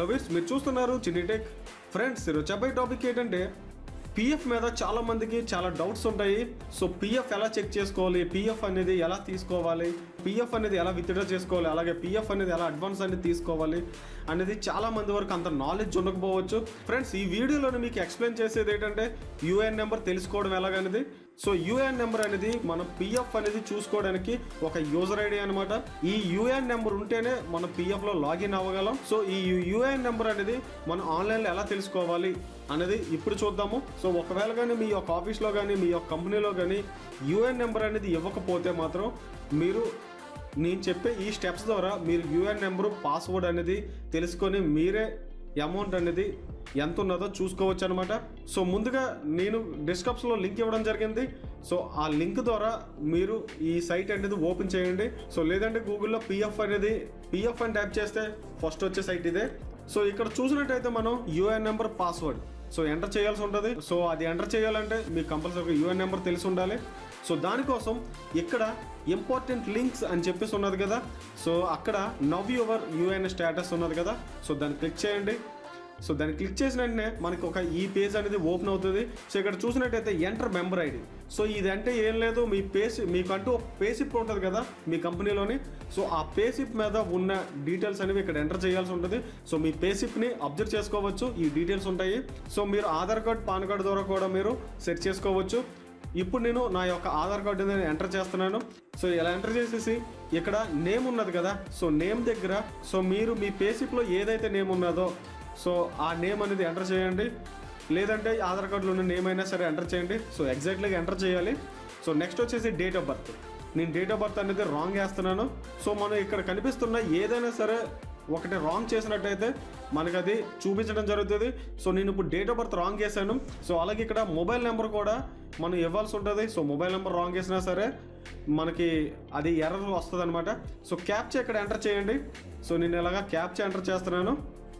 hello విస్ మీరు చూస్తున్నారు చిన్ని టెక్ ఫ్రెండ్స్ ఈరోజు చెప్పే టాపిక్ ఏంటంటే పిఎఫ్ మీద చాలా మందికి చాలా డౌట్స్ ఉంటాయి సో పిఎఫ్ ఎలా చెక్ చేసుకోవాలి పిఎఫ్ అనేది ఎలా తీసుకోవాలి పిఎఫ్ అనేది ఎలా విత్డ్రా చేసుకోవాలి అలాగే పిఎఫ్ అనేది ఎలా అడ్వాన్స్ అనేది తీసుకోవాలి అనేది చాలా మంది వరకు అంత నాలెడ్జ్ ఉండకపోవచ్చు ఫ్రెండ్స్ ఈ వీడియోలో మీకు ఎక్స్ప్లెయిన్ చేసేది ఏంటంటే యూఏఎన్ నెంబర్ తెలుసుకోవడం ఎలాగనేది సో యూఏఎన్ నెంబర్ అనేది మనం పిఎఫ్ అనేది చూసుకోవడానికి ఒక యూజర్ ఐడి అనమాట ఈ యూఏఎన్ నెంబర్ ఉంటేనే మనం పిఎఫ్ లో లాగిన్ అవ్వగలం సో ఈ యూఏఎన్ నెంబర్ అనేది మనం ఆన్లైన్లో ఎలా తెలుసుకోవాలి అనేది ఇప్పుడు చూద్దాము సో ఒకవేళ కానీ మీ యొక్క ఆఫీస్లో కానీ మీ యొక్క కంపెనీలో కానీ యూఏఎన్ నెంబర్ అనేది ఇవ్వకపోతే మాత్రం మీరు నేను చెప్పే ఈ స్టెప్స్ ద్వారా మీరు యూఎన్ నెంబరు పాస్వర్డ్ అనేది తెలుసుకొని మీరే అమౌంట్ అనేది ఎంత ఉన్నదో చూసుకోవచ్చు అనమాట సో ముందుగా నేను డిస్క్రిప్షన్లో లింక్ ఇవ్వడం జరిగింది సో ఆ లింక్ ద్వారా మీరు ఈ సైట్ అనేది ఓపెన్ చేయండి సో లేదంటే గూగుల్లో పిఎఫ్ అనేది పిఎఫ్ అని ట్యాప్ చేస్తే ఫస్ట్ వచ్చే సైట్ ఇదే సో ఇక్కడ చూసినట్టయితే మనం UN number password so enter చేయాల్సి ఉంటుంది సో అది ఎంటర్ చేయాలంటే మీకు కంపల్సరీ యూఎన్ నెంబర్ తెలిసి ఉండాలి సో దానికోసం ఇక్కడ ఇంపార్టెంట్ లింక్స్ అని చెప్పేసి ఉన్నది కదా సో అక్కడ నవ్ యువర్ యూఎన్ స్టేటస్ ఉన్నది కదా సో దాన్ని క్లిక్ చేయండి సో దాన్ని క్లిక్ చేసిన వెంటనే మనకి ఒక ఈ పేజ్ అనేది ఓపెన్ అవుతుంది సో ఇక్కడ చూసినట్టయితే ఎంటర్ మెంబర్ ఐడి సో ఇది అంటే ఏం లేదు మీ పేసి మీకంటూ ఒక పేసిప్ ఉంటుంది కదా మీ కంపెనీలోని సో ఆ పేసిప్ మీద ఉన్న డీటెయిల్స్ అనేవి ఇక్కడ ఎంటర్ చేయాల్సి ఉంటుంది సో మీ పేసిప్ని అబ్జర్వ్ చేసుకోవచ్చు ఈ డీటెయిల్స్ ఉంటాయి సో మీరు ఆధార్ కార్డ్ పాన్ కార్డు ద్వారా కూడా మీరు సెట్ చేసుకోవచ్చు ఇప్పుడు నేను నా యొక్క ఆధార్ కార్డు అనేది ఎంటర్ చేస్తున్నాను సో ఇలా ఎంటర్ చేసేసి ఇక్కడ నేమ్ ఉన్నది కదా సో నేమ్ దగ్గర సో మీరు మీ పేసిప్లో ఏదైతే నేమ్ ఉన్నదో సో ఆ నేమ్ అనేది ఎంటర్ చేయండి లేదంటే ఆధార్ కార్డులో ఉన్న నేమ్ అయినా సరే ఎంటర్ చేయండి సో ఎగ్జాక్ట్లీగా ఎంటర్ చేయాలి సో నెక్స్ట్ వచ్చేసి డేట్ ఆఫ్ బర్త్ నేను డేట్ ఆఫ్ బర్త్ అనేది రాంగ్ వేస్తున్నాను సో మనం ఇక్కడ కనిపిస్తున్న ఏదైనా సరే ఒకటి రాంగ్ చేసినట్టయితే మనకి అది చూపించడం జరుగుతుంది సో నేను ఇప్పుడు డేట్ ఆఫ్ బర్త్ రాంగ్ చేశాను సో అలాగే ఇక్కడ మొబైల్ నెంబర్ కూడా మనం ఇవ్వాల్సి ఉంటుంది సో మొబైల్ నెంబర్ రాంగ్ చేసినా సరే మనకి అది ఎర్రర్ వస్తుంది అనమాట సో క్యాప్చా ఇక్కడ ఎంటర్ చేయండి సో నేను ఇలాగా క్యాప్చా ఎంటర్ చేస్తున్నాను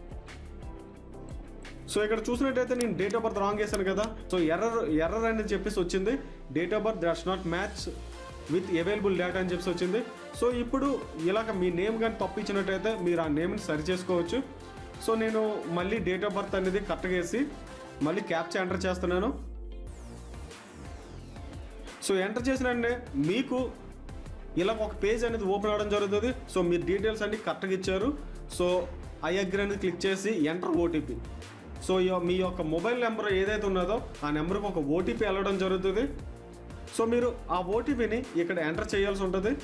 సో ఇక్కడ చూసినట్టయితే నేను డేట్ ఆఫ్ బర్త్ రాంగ్ చేశాను కదా సో ఎర్రర్ ఎర్రర్ అనేది చెప్పేసి వచ్చింది date of birth that's not match with available data అని చెప్పేసి వచ్చింది సో ఇప్పుడు ఇలాగ మీ నేమ్ కానీ తప్పు ఇచ్చినట్టయితే మీరు ఆ నేమ్ని సరి చేసుకోవచ్చు సో నేను మళ్ళీ డేట్ ఆఫ్ బర్త్ అనేది కరెక్ట్గా వేసి మళ్ళీ క్యాప్చా ఎంటర్ చేస్తున్నాను సో ఎంటర్ చేసిన వెంటనే మీకు ఇలా ఒక పేజ్ అనేది ఓపెన్ అవ్వడం జరుగుతుంది సో మీరు డీటెయిల్స్ అన్ని కరెక్ట్గా ఇచ్చారు సో ఐ అగ్రి అనేది క్లిక్ చేసి ఎంటర్ ఓటీపీ సో ఈ- మీ యొక్క మొబైల్ నెంబర్ ఏదైతే ఉన్నదో ఆ నెంబర్కి ఒక ఓటీపీ వెళ్ళడం జరుగుతుంది సో మీరు ఆ ఓటీపీని ఇక్కడ ఎంటర్ చేయాల్సి ఉంటుంది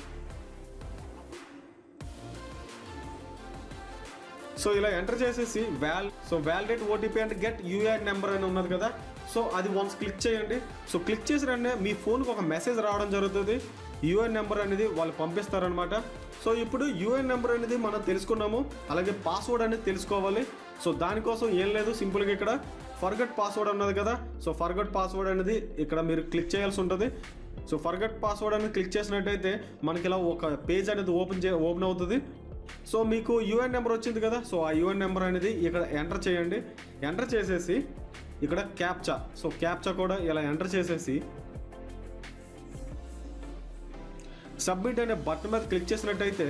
సో ఇలా ఎంటర్ చేసేసి వ్యాల్ so validate OTP and get UIN number అని ఉన్నది కదా సో అది వన్స్ క్లిక్ చేయండి సో క్లిక్ చేసిన వెంటనే మీ ఫోన్కి ఒక మెసేజ్ రావడం జరుగుతుంది యూఎన్ నెంబర్ అనేది వాళ్ళు పంపిస్తారనమాట సో ఇప్పుడు యూఎన్ నెంబర్ అనేది మనం తెలుసుకున్నాము అలాగే పాస్వర్డ్ అనేది తెలుసుకోవాలి సో దానికోసం ఏం లేదు సింపుల్గా ఇక్కడ ఫర్గట్ పాస్వర్డ్ అన్నది కదా సో ఫర్గట్ పాస్వర్డ్ అనేది ఇక్కడ మీరు క్లిక్ చేయాల్సి ఉంటుంది సో ఫర్గట్ పాస్వర్డ్ అనేది క్లిక్ చేసినట్టయితే మనకి ఇలా ఒక పేజ్ అనేది ఓపెన్ చే ఓపెన్ అవుతుంది సో మీకు యూఎన్ నెంబర్ వచ్చింది కదా సో ఆ యూఎన్ నెంబర్ అనేది ఇక్కడ ఎంటర్ చేయండి ఎంటర్ చేసేసి ఇక్కడ క్యాప్చా సో క్యాప్చా కూడా ఇలా ఎంటర్ చేసేసి సబ్మిట్ అనే బటన్ మీద క్లిక్ చేసినట్టయితే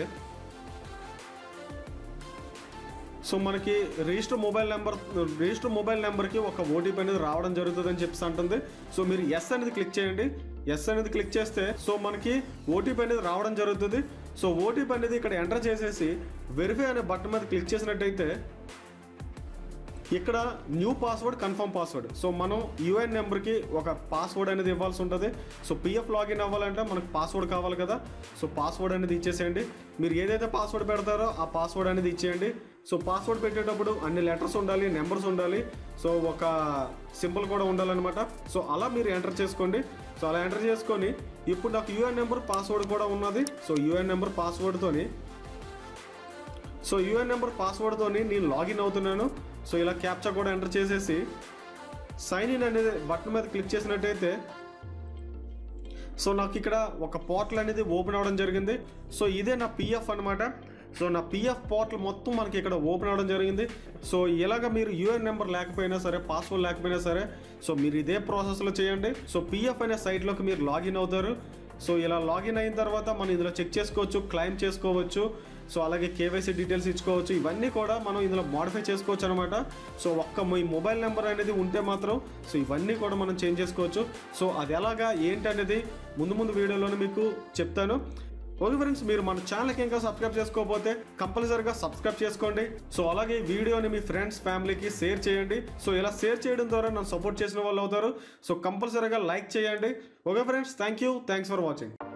సో మనకి register mobile number register mobile నెంబర్కి ఒక ఓటీపీ అనేది రావడం జరుగుతుంది అని చెప్పేసి అంటుంది సో మీరు ఎస్ అనేది క్లిక్ చేయండి ఎస్ అనేది క్లిక్ చేస్తే సో మనకి ఓటీపీ అనేది రావడం జరుగుతుంది సో ఓటీపీ అనేది ఇక్కడ ఎంటర్ చేసేసి వెరిఫై అనే బటన్ మీద క్లిక్ చేసినట్టయితే ఇక్కడ new password confirm password so మనం యూఎన్ నెంబర్కి ఒక పాస్వర్డ్ అనేది ఇవ్వాల్సి ఉంటుంది సో పిఎఫ్ లాగిన్ అవ్వాలంటే మనకు పాస్వర్డ్ కావాలి కదా సో పాస్వర్డ్ అనేది ఇచ్చేసేయండి మీరు ఏదైతే పాస్వర్డ్ పెడతారో ఆ పాస్వర్డ్ అనేది ఇచ్చేయండి సో పాస్వర్డ్ పెట్టేటప్పుడు అన్ని లెటర్స్ ఉండాలి నెంబర్స్ ఉండాలి సో ఒక సింపుల్ కూడా ఉండాలన్నమాట సో అలా మీరు ఎంటర్ చేసుకోండి సో అలా ఎంటర్ చేసుకొని ఇప్పుడు నాకు యూఎన్ నెంబర్ పాస్వర్డ్ కూడా ఉన్నది సో యూఎన్ నెంబర్ పాస్వర్డ్తోని సో యూఎన్ నెంబర్ పాస్వర్డ్తోని నేను లాగిన్ అవుతున్నాను సో ఇలా క్యాప్చా కూడా ఎంటర్ చేసేసి సైన్ ఇన్ అనేది బటన్ మీద క్లిక్ చేసినట్టయితే సో నాకు ఇక్కడ ఒక పోర్టల్ అనేది ఓపెన్ అవ్వడం జరిగింది సో ఇదే నా పిఎఫ్ అనమాట సో నా పిఎఫ్ పోర్టల్ మొత్తం మనకి ఇక్కడ ఓపెన్ అవ్వడం జరిగింది సో ఇలాగ మీరు యూఎన్ నెంబర్ లేకపోయినా సరే పాస్వర్డ్ లేకపోయినా సరే సో మీరు ఇదే ప్రాసెస్లో చేయండి సో పిఎఫ్ అనే సైట్లోకి మీరు లాగిన్ అవుతారు సో ఇలా లాగిన్ అయిన తర్వాత మనం ఇందులో చెక్ చేసుకోవచ్చు క్లైమ్ చేసుకోవచ్చు సో అలాగే కేవైసీ డీటెయిల్స్ ఇచ్చుకోవచ్చు ఇవన్నీ కూడా మనం ఇందులో మోడిఫై చేసుకోవచ్చు అనమాట సో ఒక్క మీ మొబైల్ నెంబర్ అనేది ఉంటే మాత్రం సో ఇవన్నీ కూడా మనం చేంజ్ చేసుకోవచ్చు సో అది ఎలాగా ఏంటి అనేది ముందు ముందు వీడియోలోనే మీకు చెప్తాను ఓకే ఫ్రెండ్స్ మీరు మన ఛానల్కి ఇంకా సబ్స్క్రైబ్ చేసుకోకపోతే కంపల్సరీగా సబ్స్క్రైబ్ చేసుకోండి సో అలాగే ఈ వీడియోని మీ ఫ్రెండ్స్ ఫ్యామిలీకి షేర్ చేయండి సో ఇలా షేర్ చేయడం ద్వారా నన్ను సపోర్ట్ చేసిన వాళ్ళు అవుతారు సో కంపల్సరీగా లైక్ చేయండి okay friends thank you thanks for watching